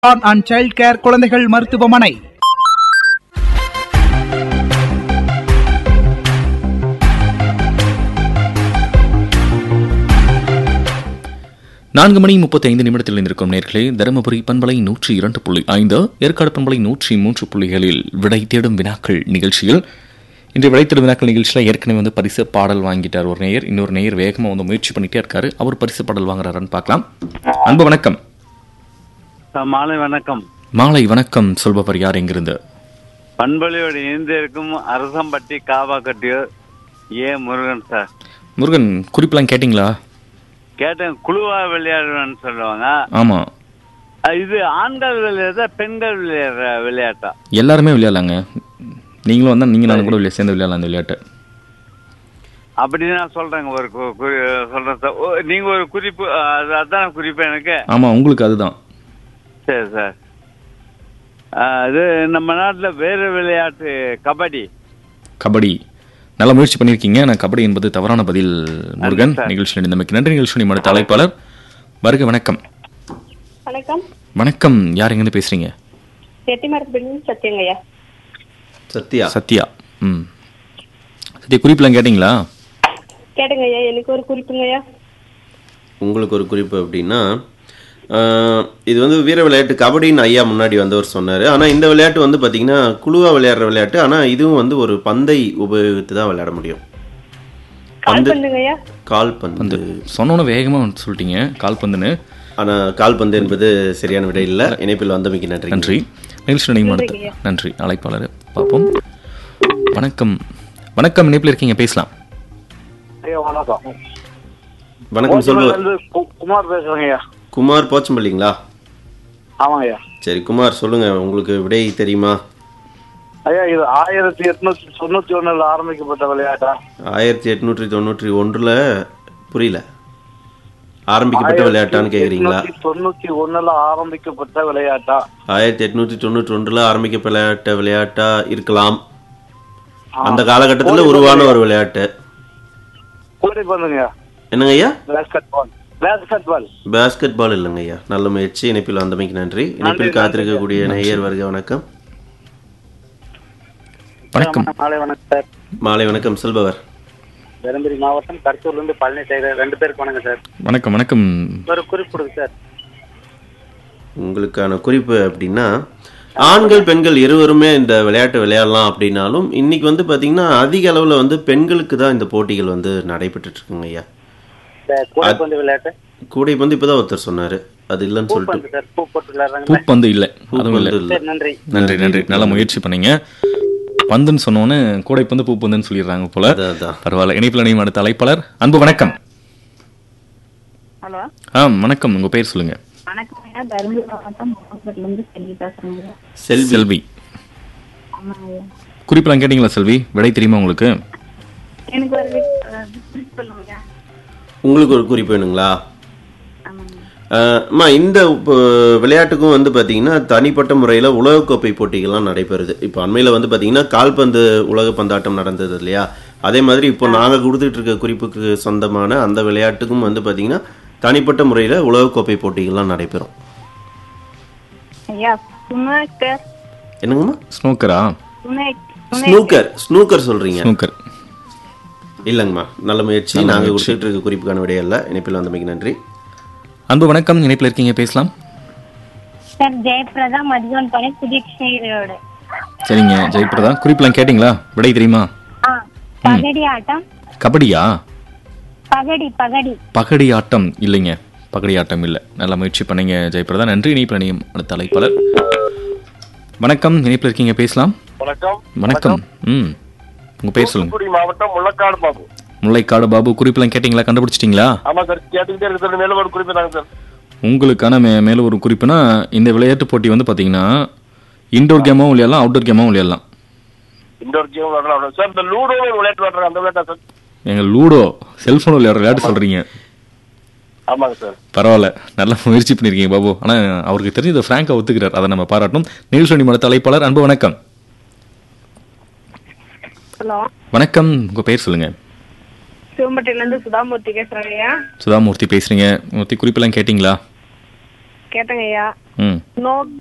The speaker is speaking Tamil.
ஆன் அண்ட் சைல்ட் கேர் குழந்தைகள் மருத்துவமனை நான்கு மணி முப்பத்தி ஐந்து நிமிடத்தில் இருந்திருக்கும் நேர்களே தருமபுரி பண்பலை நூற்றி இரண்டு புள்ளி ஐந்து ஏற்காடு பண்பலை நூற்றி மூன்று புள்ளிகளில் விடை தேடும் வினாக்கள் நிகழ்ச்சியில் இன்று விடை தேடும் வினாக்கள் நிகழ்ச்சியில் ஏற்கனவே வந்து பரிசு பாடல் வாங்கிட்டார் ஒரு நேயர் இன்னொரு நேயர் வேகமாக வந்து முயற்சி பண்ணிட்டே இருக்காரு அவர் பரிசு பாடல் வாங்குறாருன்னு பார்க்கலாம் அன்பு வணக்கம் சார், மாலை வணக்கம் மாலை வணக்கம் சொல்பவர் யார் எங்கிருந்து பண்பொழியோடு இணைந்து இருக்கும் அரசம்பட்டி காவாக்கட்டியூர் ஏ முருகன் சார் முருகன் குறிப்பெல்லாம் கேட்டிங்களா கேட்டேன் குழுவா விளையாடுவேன்னு சொல்லுவாங்க ஆமாம் அஹ் இது ஆண்கள் விளையாடுறதா பெண்கள் விளையாடுற விளையாட்டா எல்லாருமே விளையாடலாங்க நீங்களும் வந்தால் நீங்கள் நானும் கூட விளையா சேர்ந்து விளையாடலாம் அந்த விளையாட்டை அப்படி நான் சொல்றேங்க ஒரு கு- குறி- சொல்றேன் சார் ஓ, நீங்க ஒரு குறிப்பு அஹ், அது அதான் குறிப்பு எனக்கு ஆமாம் உங்களுக்கு அதுதான் சரி சார் அஹ், இது நம்ம நாட்டில் வேறு விளையாட்டு கபடி கபடி நல்ல முயற்சி பண்ணியிருக்கீங்க நான் கபடி என்பது தவறான பதில் முருகன் சார். நிகழ்ச்சி நமக்கு நன்றி நிகழ்ச்சி அடுத்த அழைப்பாளர் வருக வணக்கம் வணக்கம் வணக்கம் யார் எங்கேருந்து பேசுறீங்க செட்டிமரத்துலேருந்து சத்தியங்கய்யா சத்யா சத்யா ம் சத்யா குறிப்பெல்லாம் கேட்டிங்களா கேட்டுங்கய்யா எனக்கு ஒரு குறிப்புங்கய்யா உங்களுக்கு ஒரு குறிப்பு அப்படின்னா ஆஹ், இது வந்து வீர விளையாட்டு கபடின்னு ஐயா முன்னாடி வந்தவர் சொன்னார் ஆனால் இந்த விளையாட்டு வந்து பார்த்தீங்கன்னா குழுவாக விளையாடுற விளையாட்டு ஆனால் இதுவும் வந்து ஒரு பந்தை உபயோகித்து தான் விளையாட முடியும் கால் பந்து பண்ணுங்கய்யா கால் பந்து சொன்னோன்னு வேகமாக வந்து சொல்லிட்டீங்க கால்பந்துன்னு ஆனால் கால் பந்து என்பது சரியான விடை இல்லை இணைப்பில் வந்தமைக்கு நன்றி நன்றி நிகழ்ச்சி நினைவு அடுத்து நன்றி அழைப்பாளர் பார்ப்போம் வணக்கம் வணக்கம் இணைப்பில் இருக்கீங்க பேசலாம் வணக்கம் வணக்கம் சொல்லுவார் குமார் பேசுறேங்க ஐயா குமார் போச்சம்பள்ளிங்களா ஆமாங்க ஐயா சரி குமார் சொல்லுங்க உங்களுக்கு விடை தெரியுமா ஐயா இது ஆயிரத்தி எட்நூத்தி தொண்ணூத்தி ஒண்ணுல ஆரம்பிக்கப்பட்ட விளையாட்டா ஆயிரத்தி எட்நூற்றி தொண்ணூற்றி ஒன்றில் புரியல ஆரம்பிக்கப்பட்ட விளையாட்டான்னு கேட்குறீங்களா தொண்ணூத்தி ஒண்ணுல ஆரம்பிக்கப்பட்ட விளையாட்டா ஆயிரத்தி எட்நூத்தி தொண்ணூற்றி ஒன்றில் ஆரம்பிக்கப்பட்ட விளையாட்டா இருக்கலாம் அந்த காலகட்டத்தில் உருவான ஒரு விளையாட்டு கூடை பண்ணுங்க என்னங்க ஐயா basketball basketball basketball இல்லைங்க ஐயா நல்ல முயற்சி இணைப்பில் வந்தமைக்கு நன்றி இணைப்பில் காத்திருக்கக்கூடிய நேயர் வருக வணக்கம் வணக்கம் மாலை வணக்கம் சார் மாலை வணக்கம் செல்பவர் தருமபுரி மாவட்டம் கருத்தூர்ல இருந்து பழனி செய்த ரெண்டு பேருக்கு வணக்கம் சார் வணக்கம் வணக்கம் ஒரு குறிப்பு கொடுங்க சார் உங்களுக்கான குறிப்பு அப்படின்னா ஆண்கள் பெண்கள் இருவருமே இந்த விளையாட்டு விளையாடலாம் அப்படின்னாலும் இன்னைக்கு வந்து பாத்தீங்கன்னா அதிக அளவில் வந்து பெண்களுக்கு தான் இந்த போட்டிகள் வந்து நடைபெற்றுட்டு இருக்குங்க ஐயா கூடைப்பந்து விளையாட்டு கூடைப்பந்து இப்பதான் ஒருத்தர் சொன்னாரு அது இல்லைன்னு சொல்லிட்டு சார் பூ போட்டு விளையாடுறாங்க பூப்பந்து இல்லை அதுவும் இல்லை பூப்பந்து இல்ல நன்றி நன்றி நன்றி நல்ல முயற்சி பண்ணீங்க பந்துன்னு சொன்னோன்னு கூடைப்பந்து பூப்பந்துன்னு சொல்லிடுறாங்க போல அதான் அதான் பரவாயில்ல இணைப்பில் இணையும் அடுத்த அழைப்பாளர் அன்பு வணக்கம் ஹலோ ஆ வணக்கம் உங்க பேர் சொல்லுங்க வணக்கம் ஐயா தருமபுரி மாவட்டம் இருந்து செல்வி பேசுறேங்க செல்வி செல்வி ஆமாங்க ஐயா குறிப்பெல்லாம் கேட்டீங்களா செல்வி விடை தெரியுமா உங்களுக்கு எனக்கு ஒரு வி- குறிப்பு சொல்லுங்க உங்களுக்கு ஒரு குறிப்பு வேணுங்களா ஆமாங்க அஹ், அம்மா இந்த இப்போ விளையாட்டுக்கும் வந்து பார்த்தீங்கன்னா தனிப்பட்ட முறையில் உலகக்கோப்பை போட்டிகள்லாம் நடைபெறுது இப்போ அண்மையில் வந்து பார்த்தீங்கன்னா கால்பந்து உலக பந்தாட்டம் நடந்தது இல்லையா அதே மாதிரி இப்போ நாங்கள் கொடுத்துட்டு இருக்க குறிப்புக்கு சொந்தமான அந்த விளையாட்டுக்கும் வந்து பார்த்தீங்கன்னா தனிப்பட்ட முறையில் உலகக்கோப்பை போட்டிகள்லாம் நடைபெறும் ஐயா சுனேக்கர் என்னங்கம்மா ஸ்னோக்கரா சுனேக் ஸ்னூக்கர் ஸ்னூக்கர் சொல்றீங்க ஸ்னோக்கர் இல்லைங்கம்மா நல்ல முயற்சி நாங்கள் கொடுத்துட்டு இருக்க குறிப்புக்கான விடையல்ல இணைப்பில் வந்தமைக்கு நன்றி அன்பு வணக்கம் இணைப்பில் இருக்கீங்க பேசலாம் சார் ஜெயபிரதா மதியம் பண்ணி புதிய கிருஷ்ணகிரியோட சரிங்க ஜெயபிரதா குறிப்பெல்லாம் கேட்டிங்களா விடை தெரியுமா ஆ பகடி ஆட்டம் கபடியா பகடி பகடி பகடி ஆட்டம் இல்லைங்க பகடி ஆட்டம் இல்லை நல்ல முயற்சி பண்ணீங்க ஜெயபிரதா நன்றி இணைப்பில் இணையும் அடுத்த அழைப்பாளர் வணக்கம் இணைப்பில் இருக்கீங்க பேசலாம் வணக்கம் வணக்கம் ம் உங்க பேர் சொல்லுங்க தூத்துக்குடி மாவட்டம் முள்ளக்காடு பாபு முல்லைக்காடு பாபு குறிப்பெல்லாம் கேட்டிங்களா கண்டுபிடிச்சிட்டிங்களா ஆமா சார் கேட்டுக்கிட்டே இருக்கு சார் மேல ஒரு குறிப்பிட்டாங்க சார் உங்களுக்கான மே மேலே ஒரு குறிப்புனா இந்த விளையாட்டு போட்டி வந்து பார்த்தீங்கன்னா இன்டோர் கேமாவும் விளையாடலாம் அவுட்டோர் கேமாவும் விளையாடலாம் இண்டோர் கேம் விளையாடலாம் சார் இந்த லூடோ ஒரு விளையாட்டு விளையாடுறாங்க அந்த விளையாட்டா சார் எங்கள் லூடோ செல்ஃபோன் விளையாடுற விளையாட்டு சொல்கிறீங்க ஆமாங்க சார் பரவாயில்ல நல்லா முயற்சி பண்ணியிருக்கீங்க பாபு ஆனால் அவருக்கு தெரிஞ்சு இதை ஃப்ராங்காக ஒத்துக்கிறார் அதை நம்ம பாராட்டணும் நிகழ்ச்சி மட தலைப்பாளர் அன்பு வணக்கம் ஹலோ வணக்கம் உங்கள் பேர் சொல்லுங்கள் சிவம்பட்டியில இருந்து சுதாமூர்த்தி பேசுறேன் ஐயா சுதாமூர்த்தி பேசுகிறீங்க மூர்த்தி குறிப்பெல்லாம் கேட்டிங்களா கேட்டேங்க ஐயா ம் நோ